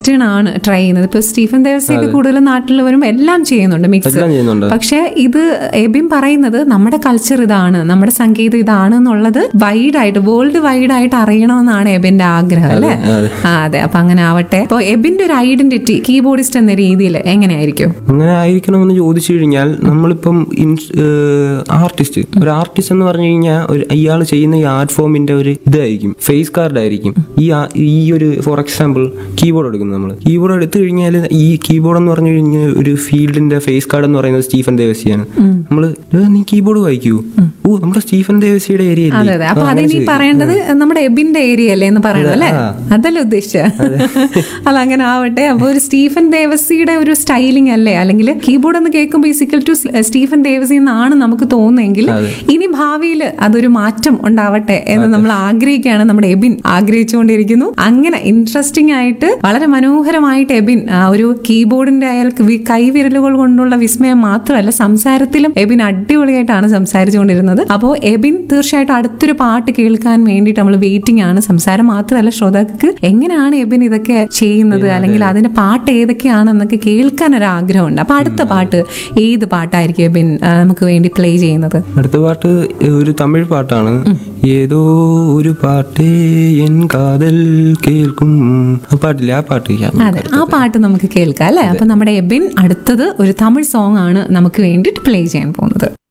western ആണ് try ചെയ്യുന്നത് ഇപ്പൊ സ്റ്റീഫൻ ദേവസിയൊക്കെ കൂടുതലും നാട്ടിലുള്ളവരും എല്ലാം ചെയ്യുന്നുണ്ട് മിക്സ് എല്ലാം ചെയ്യുന്നുണ്ട് പക്ഷെ ഇത് എബിൻ പറയുന്നത് നമ്മുടെ കൾച്ചർ ഇതാണ് നമ്മുടെ സംഗീതം ഇതാണ് എന്നുള്ളത് വൈഡ് ആയിട്ട് വേൾഡ് വൈഡ് ആയിട്ട് അറിയണമെന്നാണ് എബിന്റെ ആഗ്രഹം അല്ലേ ആ അതെ അപ്പൊ അങ്ങനെ ആവട്ടെ അപ്പൊ എബിന്റെ ഒരു ഐഡന്റിറ്റി കീബോർഡിസ്റ്റ് എന്ന രീതിയിൽ എങ്ങനെയായിരിക്കും അങ്ങനെ ആയിരിക്കണമെന്ന് ചോദിച്ചു കഴിഞ്ഞാൽ നമ്മളിപ്പം ആർട്ടിസ്റ്റ് ഒരു ആർട്ടിസ്റ്റ് എന്ന് പറഞ്ഞു കഴിഞ്ഞാൽ ഒരു ഇയാൾ ചെയ്യുന്ന ഈ ആർട്ട് ഫോമിന്റെ ഒരു ഇതായിരിക്കും ഫേസ് കാർഡ് ആയിരിക്കും ഈ ആ- ഈ ഒരു ഫോർ എക്സാമ്പിൾ കീബോർഡ് എടുക്കുന്നു നമ്മൾ കീബോർഡ് എടുത്തു കഴിഞ്ഞാൽ ഈ കീബോർഡ് എന്ന് പറഞ്ഞു കഴിഞ്ഞാൽ ഒരു ഫീൽഡിന്റെ ഫേസ് കാർഡ് എന്ന് പറയുന്നത് സ്റ്റീഫൻ ദേവസിയാണ് നമ്മൾ നീ കീബോർഡ് വായിക്കൂ ഓ നമ്മുടെ സ്റ്റീഫൻ ദേവസിയുടെ ഏരിയ അതെ അതെ അപ്പൊ അതിനി പറയേണ്ടത് നമ്മുടെ എബിന്റെ ഏരിയ അല്ലേ എന്ന് പറയണം അല്ലേ അതല്ലേ ഉദ്ദേശിച്ച അല്ല അങ്ങനെ ആവട്ടെ അപ്പൊ ഒരു സ്റ്റീഫൻ ദേവസിയുടെ ഒരു സ്റ്റൈലിംഗ് അല്ലേ അല്ലെങ്കിൽ കീബോർഡ് എന്ന് കേൾക്കുമ്പോൾ ഈസിക്കൽ ടു സ്റ്റീഫൻ ദേവസി എന്നാണ് നമുക്ക് തോന്നുന്നെങ്കിൽ ഇനി ഭാവിയിൽ അതൊരു മാറ്റം ഉണ്ടാവട്ടെ എന്ന് നമ്മൾ ആഗ്രഹിക്കുകയാണ് നമ്മുടെ എബിൻ ആഗ്രഹിച്ചുകൊണ്ടിരിക്കുന്നു അങ്ങനെ ഇൻട്രസ്റ്റിംഗ് ആയിട്ട് വളരെ മനോഹരമായിട്ട് എബിൻ ആ ഒരു കീബോർഡിന്റെ അയാൾക്ക് വി- കൈവിരലുകൾ കൊണ്ടുള്ള വിസ്മയം മാത്രമല്ല സംസാരത്തിലും എബിൻ അടിപൊളിയായിട്ടാണ് സംസാരിച്ചുകൊണ്ടിരുന്നത് അപ്പോൾ എബിൻ തീർച്ചയായിട്ടും അടുത്തൊരു പാട്ട് കേൾക്കാൻ വേണ്ടിയിട്ട് നമ്മൾ വെയിറ്റിംഗ് ആണ് സംസാരം മാത്രമല്ല ശ്രോതാക്കൾക്ക് എങ്ങനെയാണ് എബിൻ ഇതൊക്കെ ചെയ്യുന്നത് അല്ലെങ്കിൽ അതിന്റെ പാട്ട് ഏതൊക്കെയാണെന്നൊക്കെ കേൾക്കാൻ ഒരു ആഗ്രഹമുണ്ട് അപ്പൊ അടുത്ത പാട്ട് ഏത് പാട്ടായിരിക്കും എബിൻ ആ, നമുക്ക് വേണ്ടി പ്ലേ ചെയ്യുന്നത് അടുത്ത പാട്ട് ഒരു തമിഴ് പാട്ടാണ് ഏതോ ഒരു പാട്ടേ എൻ കാതൽ കേൾക്കും ആ പാട്ടില്ല ആ പാട്ട് ഞാൻ അതെ ആ പാട്ട് നമുക്ക് കേൾക്കാം അല്ലെ അപ്പൊ നമ്മുടെ എബിൻ അടുത്തത് ഒരു തമിഴ് സോങ് ആണ് നമുക്ക് വേണ്ടിയിട്ട് പ്ലേ ചെയ്യാൻ പോകുന്നത്